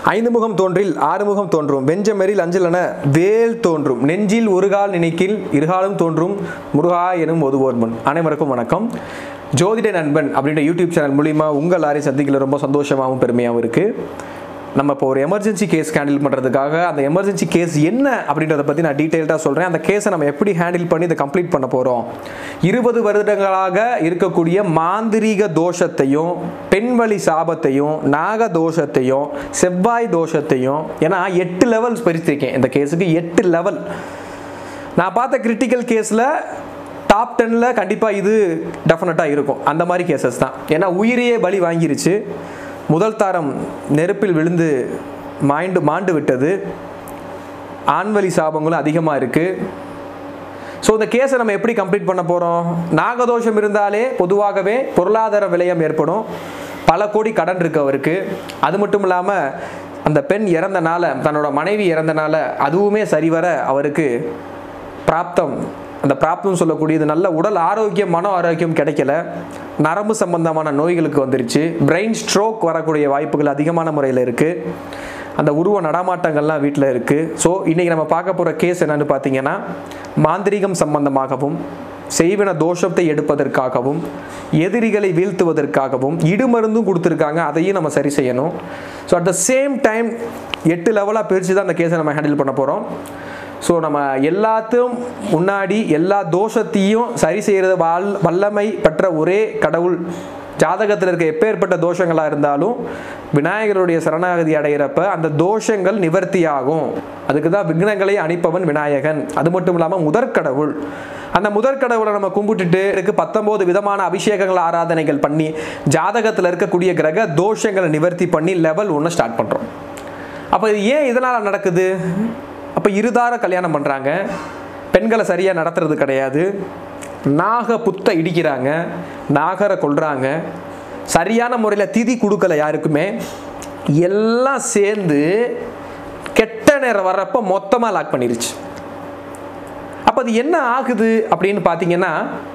ஐந்து முகம் தோன்றில் ஆறு முகம் தோன்றும் வெஞ்சமெரில் அஞ்சலென வேல் தோன்றும் நெஞ்சில் ஒரு கால் நினைக்கில் இருகாலும் தோன்றும் முருகா எனும் ஒதுவோர் முன் அனைவருக்கும் வணக்கம் ஜோதிட நண்பன் அப்படின்ற யூடியூப் சேனல் மூலிமா உங்கள் எல்லாரையும் சந்திக்கல ரொம்ப சந்தோஷமாகவும் பெருமையாகவும் இருக்குது நம்ம இப்போ ஒரு எமர்ஜென்சி கேஸ் ஹேண்டில் பண்ணுறதுக்காக அந்த எமர்ஜென்சி கேஸ் என்ன அப்படின்றத பற்றி நான் டீட்டெயில்டாக சொல்கிறேன் அந்த கேஸை நம்ம எப்படி ஹேண்டில் பண்ணி இதை கம்ப்ளீட் பண்ண போகிறோம் இருபது வருடங்களாக இருக்கக்கூடிய மாந்திரீக தோஷத்தையும் பெண்வழி சாபத்தையும் நாக தோஷத்தையும் செவ்வாய் தோஷத்தையும் ஏன்னா எட்டு லெவல்ஸ் பிரிச்சிருக்கேன் இந்த கேஸுக்கு எட்டு லெவல் நான் பார்த்த கிரிட்டிக்கல் கேஸில் டாப் டென்னில் கண்டிப்பாக இது டெஃபினட்டாக இருக்கும் அந்த மாதிரி கேசஸ் தான் ஏன்னா உயிரையே பலி வாங்கிருச்சு முதல் தாரம் நெருப்பில் விழுந்து மாய்ண்டு மாண்டு விட்டது ஆண்வழி சாபங்களும் அதிகமாக இருக்குது ஸோ இந்த கேஸை நம்ம எப்படி கம்ப்ளீட் பண்ண போகிறோம் நாகதோஷம் இருந்தாலே பொதுவாகவே பொருளாதார விலையம் ஏற்படும் பல கோடி கடன் இருக்கு அவருக்கு அது மட்டும் இல்லாமல் அந்த பெண் இறந்தனால தன்னோட மனைவி இறந்தனால அதுவுமே சரிவர அவருக்கு பிராப்தம் அந்த பிராப்தம் சொல்லக்கூடியது நல்ல உடல் ஆரோக்கியம் மன ஆரோக்கியம் கிடைக்கல நரம்பு சம்பந்தமான நோய்களுக்கு வந்துருச்சு பிரெயின் ஸ்ட்ரோக் வரக்கூடிய வாய்ப்புகள் அதிகமான முறையில் இருக்குது அந்த உருவ நடமாட்டங்கள்லாம் வீட்டில் இருக்குது ஸோ இன்றைக்கி நம்ம பார்க்க போகிற கேஸ் என்னன்னு பார்த்தீங்கன்னா மாந்திரீகம் சம்பந்தமாகவும் செய்வன தோஷத்தை எடுப்பதற்காகவும் எதிரிகளை வீழ்த்துவதற்காகவும் இடுமருந்தும் கொடுத்துருக்காங்க அதையும் நம்ம சரி செய்யணும் so at the same time எட்டு லெவலாக பிரித்து தான் அந்த கேஸை நம்ம ஹேண்டில் பண்ண போகிறோம் ஸோ நம்ம எல்லாத்தையும் முன்னாடி எல்லா தோஷத்தையும் சரி செய்கிறது வல் வல்லமை பெற்ற ஒரே கடவுள் ஜாதகத்தில் இருக்க எப்பேற்பட்ட தோஷங்களாக இருந்தாலும் விநாயகருடைய சரணாகதி அடைகிறப்ப அந்த தோஷங்கள் நிவர்த்தியாகும் அதுக்கு தான் விக்னங்களை அணிப்பவன் விநாயகன் அது மட்டும் இல்லாமல் முதற்கடவுள் அந்த முதற்கடவுளை நம்ம கும்பிட்டுட்டு இருக்கு பத்தொம்போது விதமான அபிஷேகங்கள் ஆராதனைகள் பண்ணி ஜாதகத்தில் இருக்கக்கூடிய கிரக தோஷங்களை நிவர்த்தி பண்ணி லெவல் ஒன்று ஸ்டார்ட் பண்ணுறோம் அப்போ இது ஏன் இதனால் நடக்குது அப்போ இருதார கல்யாணம் பண்ணுறாங்க பெண்களை சரியாக நடத்துறது கிடையாது நாக புத்தை இடிக்கிறாங்க நாகரை கொள்றாங்க சரியான முறையில் திதி கொடுக்கல யாருக்குமே எல்லாம் சேர்ந்து கெட்ட நேரம் வர்றப்ப மொத்தமாக லாக் பண்ணிருச்சு அப்போ அது என்ன ஆகுது அப்படின்னு பார்த்தீங்கன்னா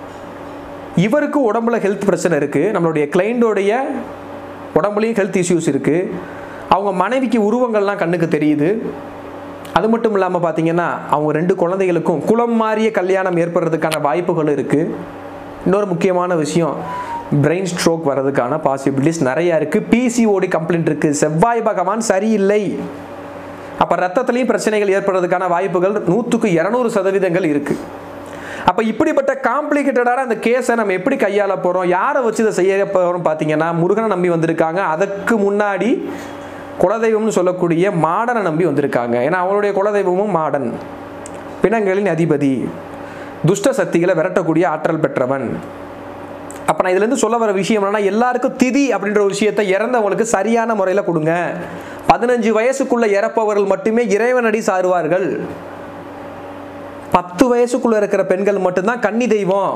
இவருக்கு உடம்புல ஹெல்த் பிரச்சனை இருக்குது நம்மளுடைய கிளைண்டோடைய உடம்புலையும் ஹெல்த் இஷ்யூஸ் இருக்குது அவங்க மனைவிக்கு உருவங்கள்லாம் கண்ணுக்கு தெரியுது அது மட்டும் இல்லாமல் பார்த்தீங்கன்னா அவங்க ரெண்டு குழந்தைகளுக்கும் குளம் மாறிய கல்யாணம் ஏற்படுறதுக்கான வாய்ப்புகள் இருக்குது இன்னொரு முக்கியமான விஷயம் பிரெயின் ஸ்ட்ரோக் வர்றதுக்கான பாசிபிலிட்டிஸ் நிறையா இருக்குது பிசிஓடி கம்ப்ளைண்ட் இருக்குது செவ்வாய் பகவான் சரியில்லை அப்போ ரத்தத்துலேயும் பிரச்சனைகள் ஏற்படுறதுக்கான வாய்ப்புகள் நூற்றுக்கு இரநூறு சதவீதங்கள் இருக்குது அப்போ இப்படிப்பட்ட காம்ப்ளிகேட்டடான அந்த கேஸை நம்ம எப்படி கையாள போகிறோம் யாரை வச்சு இதை செய்ய போகிறோம் பார்த்தீங்கன்னா முருகனை நம்பி வந்திருக்காங்க அதுக்கு முன்னாடி குலதெய்வம்னு சொல்லக்கூடிய மாடனை நம்பி வந்திருக்காங்க ஏன்னா அவங்களுடைய குலதெய்வமும் மாடன் பிணங்களின் அதிபதி துஷ்ட சக்திகளை விரட்டக்கூடிய ஆற்றல் பெற்றவன் அப்போ நான் இதுலேருந்து சொல்ல வர விஷயம் என்னன்னா எல்லாருக்கும் திதி அப்படின்ற ஒரு விஷயத்தை இறந்தவங்களுக்கு சரியான முறையில் கொடுங்க பதினஞ்சு வயசுக்குள்ள இறப்பவர்கள் மட்டுமே இறைவனடி சாருவார்கள் பத்து வயசுக்குள்ள இருக்கிற பெண்கள் மட்டும்தான் கன்னி தெய்வம்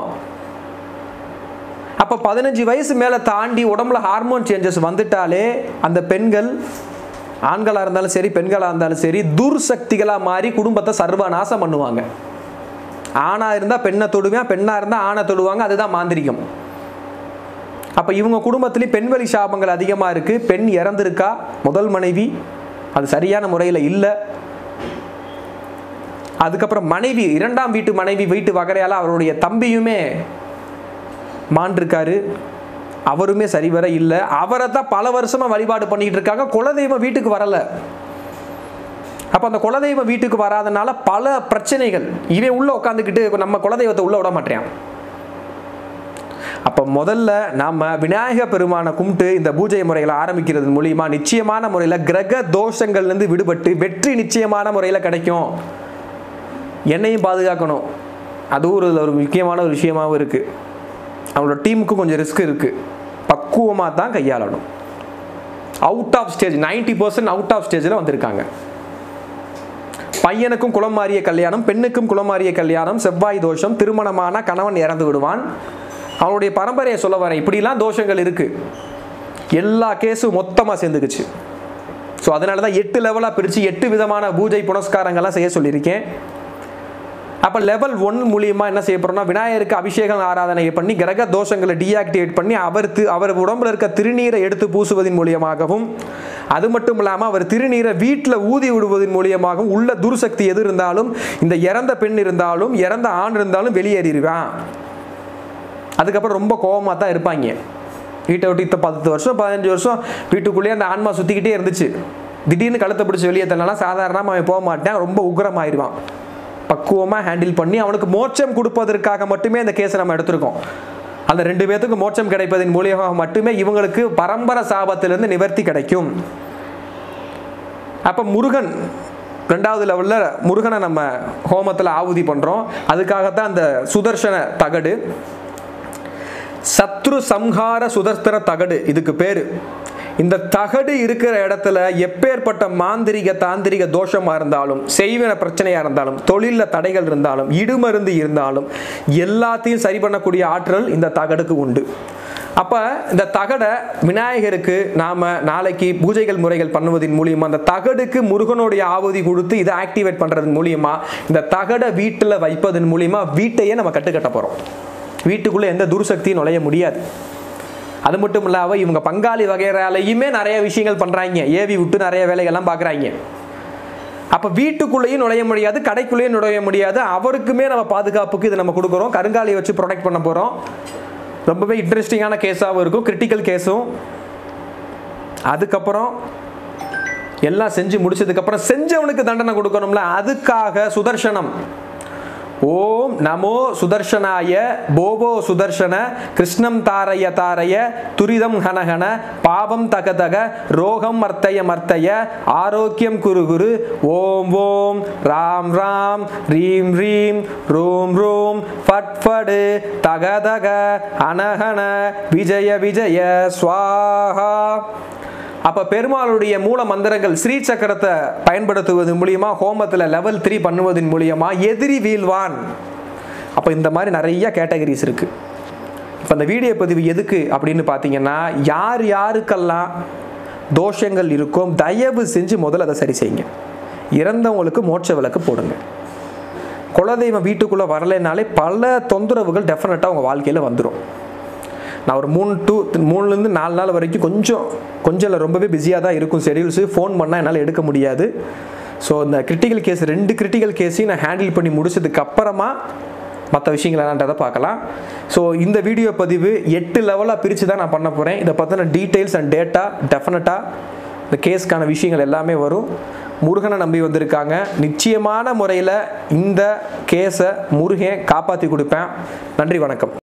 அப்போ பதினஞ்சு வயசு மேலே தாண்டி உடம்புல ஹார்மோன் சேஞ்சஸ் வந்துட்டாலே அந்த பெண்கள் ஆண்களாக இருந்தாலும் சரி பெண்களாக இருந்தாலும் சரி துர்சக்திகளாக மாறி குடும்பத்தை சர்வநாசம் பண்ணுவாங்க ஆணாக இருந்தால் பெண்ணை தொடுவேன் பெண்ணாக இருந்தால் ஆணை தொடுவாங்க அதுதான் மாந்திரிகம் அப்போ இவங்க குடும்பத்துலேயும் பெண்வழி சாபங்கள் அதிகமாக இருக்குது பெண் இறந்துருக்கா முதல் மனைவி அது சரியான முறையில் இல்லை அதுக்கப்புறம் மனைவி இரண்டாம் வீட்டு மனைவி வீட்டு வகையால் அவருடைய தம்பியுமே மாண்டிருக்காரு அவருமே சரிவர இல்லை அவரை தான் பல வருஷமாக வழிபாடு பண்ணிக்கிட்டு இருக்காங்க குலதெய்வம் வீட்டுக்கு வரலை அப்போ அந்த குலதெய்வம் வீட்டுக்கு வராதனால பல பிரச்சனைகள் இவன் உள்ளே உட்காந்துக்கிட்டு நம்ம குலதெய்வத்தை உள்ளே விட மாட்டேன் அப்போ முதல்ல நாம் விநாயக பெருமானை கும்பிட்டு இந்த பூஜை முறைகளை ஆரம்பிக்கிறது மூலியமா நிச்சயமான முறையில் கிரக தோஷங்கள்லேருந்து விடுபட்டு வெற்றி நிச்சயமான முறையில் கிடைக்கும் என்னையும் பாதுகாக்கணும் அதுவும் ஒரு ஒரு முக்கியமான ஒரு விஷயமாகவும் இருக்குது அவங்களோட டீமுக்கு கொஞ்சம் ரிஸ்க் இருக்குது பக்குவமாக தான் கையாளணும் out of stage ninety percent out of ஸ்டேஜில் வந்திருக்காங்க பையனுக்கும் குளம் மாறிய கல்யாணம் பெண்ணுக்கும் குளம் மாறிய கல்யாணம் செவ்வாய் தோஷம் திருமணமான கணவன் இறந்து விடுவான் அவனுடைய பரம்பரையை சொல்ல வரேன் இப்படிலாம் தோஷங்கள் இருக்குது எல்லா கேஸும் மொத்தமாக சேர்ந்துக்குச்சு ஸோ அதனால தான் எட்டு லெவலாக பிரித்து எட்டு விதமான பூஜை புனஸ்காரங்கள்லாம் செய்ய சொல்லியிருக்கேன் அப்போ லெவல் ஒன் மூலியமாக என்ன செய்ய போகிறோம்னா விநாயகருக்கு அபிஷேகம் ஆராதனை பண்ணி கிரக தோஷங்களை டீஆக்டிவேட் பண்ணி அவர் தி- அவர் உடம்புல இருக்க திருநீரை எடுத்து பூசுவதன் மூலியமாகவும் அது மட்டும் இல்லாமல் அவர் திருநீரை வீட்டில் ஊதி விடுவதன் மூலியமாகவும் உள்ள துர்சக்தி எது இருந்தாலும் இந்த இறந்த பெண் இருந்தாலும் இறந்த ஆண் இருந்தாலும் வெளியேறிடுவான் அதுக்கப்புறம் ரொம்ப கோபமாக தான் இருப்பாங்க வீட்டை விட்டு இத்த பத்து வருஷம் பதினஞ்சு வருஷம் வீட்டுக்குள்ளேயே அந்த ஆன்மா சுற்றிக்கிட்டே இருந்துச்சு திடீர்னு கழுத்தை பிடிச்சி வெளியே தள்ளலாம் சாதாரணமாக அவன் போக மாட்டான் ரொம்ப உக்ரமாயிருவான் பக்குவமாக ஹேண்டில் பண்ணி அவனுக்கு மோட்சம் கொடுப்பதற்காக மட்டுமே இந்த கேஸை நம்ம எடுத்திருக்கோம் அந்த ரெண்டு பேர்த்துக்கு மோட்சம் கிடைப்பதன் மூலியமாக மட்டுமே இவங்களுக்கு பரம்பரை சாபத்திலிருந்து நிவர்த்தி கிடைக்கும் அப்போ முருகன் ரெண்டாவது லெவலில் முருகனை நம்ம ஹோமத்தில் ஆவுதி பண்ணுறோம் அதுக்காகத்தான் அந்த சுதர்சன தகடு சத்ரு சம்ஹார சுதர்சன தகடு இதுக்கு பேர் இந்த தகடு இருக்கிற இடத்துல எப்பேற்பட்ட மாந்திரிக தாந்திரிக தோஷமாக இருந்தாலும் செய்வன பிரச்சனையாக இருந்தாலும் தொழிலில் தடைகள் இருந்தாலும் இடுமருந்து இருந்தாலும் எல்லாத்தையும் சரி பண்ணக்கூடிய ஆற்றல் இந்த தகடுக்கு உண்டு அப்போ இந்த தகடை விநாயகருக்கு நாம் நாளைக்கு பூஜைகள் முறைகள் பண்ணுவதன் மூலியமாக அந்த தகடுக்கு முருகனுடைய ஆவதி கொடுத்து இதை ஆக்டிவேட் பண்ணுறதன் மூலியமாக இந்த தகடை வீட்டில் வைப்பதன் மூலியமாக வீட்டையே நம்ம கட்டுக்கட்ட போகிறோம் வீட்டுக்குள்ளே எந்த துர்சக்தியும் நுழைய முடியாது அது மட்டும் இல்லாமல் இவங்க பங்காளி வகைராலையுமே நிறைய விஷயங்கள் பண்ணுறாங்க ஏவி விட்டு நிறைய வேலைகள்லாம் பார்க்குறாங்க அப்போ வீட்டுக்குள்ளேயும் நுழைய முடியாது கடைக்குள்ளேயும் நுழைய முடியாது அவருக்குமே நம்ம பாதுகாப்புக்கு இதை நம்ம கொடுக்குறோம் கருங்காலியை வச்சு ப்ரொடெக்ட் பண்ண போகிறோம் ரொம்பவே இன்ட்ரெஸ்டிங்கான கேஸாகவும் இருக்கும் கிரிட்டிக்கல் கேஸும் அதுக்கப்புறம் எல்லாம் செஞ்சு முடிச்சதுக்கப்புறம் செஞ்சவனுக்கு தண்டனை கொடுக்கணும்ல அதுக்காக சுதர்சனம் ஓம் நமோ சுதர்ஷனாய போபோ சுதர்ஷன கிருஷ்ணம் தாரய தாரய துரிதம் ஹனஹன பாபம் தக தக ரோகம் மர்த்தய மர்த்தய ஆரோக்கியம் குரு குரு ஓம் ஓம் ராம் ராம் ரீம் ரீம் ரோம் ரோம் ஃபட் ஃபடு தக தக அனஹன விஜய விஜய ஸ்வாஹா அப்போ பெருமாளுடைய மூல மந்திரங்கள் ஸ்ரீ சக்கரத்தை பயன்படுத்துவது மூலியமா ஹோமத்தில் லெவல் த்ரீ பண்ணுவதன் மூலியமா எதிரி வீழ்வான் அப்போ இந்த மாதிரி நிறைய கேட்டகரிஸ் இருக்கு இப்போ அந்த வீடியோ பதிவு எதுக்கு அப்படின்னு பார்த்தீங்கன்னா யார் யாருக்கெல்லாம் தோஷங்கள் இருக்கும் தயவு செஞ்சு முதல்ல அதை சரி செய்யுங்க இறந்தவங்களுக்கு மோட்ச விளக்கு போடுங்க குலதெய்வம் வீட்டுக்குள்ளே வரலைனாலே பல தொந்தரவுகள் டெஃபினட்டாக உங்கள் வாழ்க்கையில் வந்துடும் நான் ஒரு மூணு டூ மூணுலேருந்து நாலு நாள் வரைக்கும் கொஞ்சம் கொஞ்சம் இல்லை ரொம்பவே பிஸியாக தான் இருக்கும் ஷெடியூல்ஸு ஃபோன் பண்ணால் என்னால் எடுக்க முடியாது ஸோ இந்த கிரிட்டிக்கல் கேஸ் ரெண்டு கிரிட்டிக்கல் கேஸையும் நான் ஹேண்டில் பண்ணி முடிச்சதுக்கு அப்புறமா மற்ற விஷயங்கள் என்னன்றதை பார்க்கலாம் ஸோ இந்த வீடியோ பதிவு எட்டு லெவலாக பிரித்து தான் நான் பண்ண போகிறேன் இதை பற்றின டீட்டெயில்ஸ் அண்ட் டேட்டா டெஃபினட்டாக இந்த கேஸ்க்கான விஷயங்கள் எல்லாமே வரும் முருகனை நம்பி வந்திருக்காங்க நிச்சயமான முறையில் இந்த கேஸை முருகன் காப்பாற்றி கொடுப்பேன் நன்றி வணக்கம்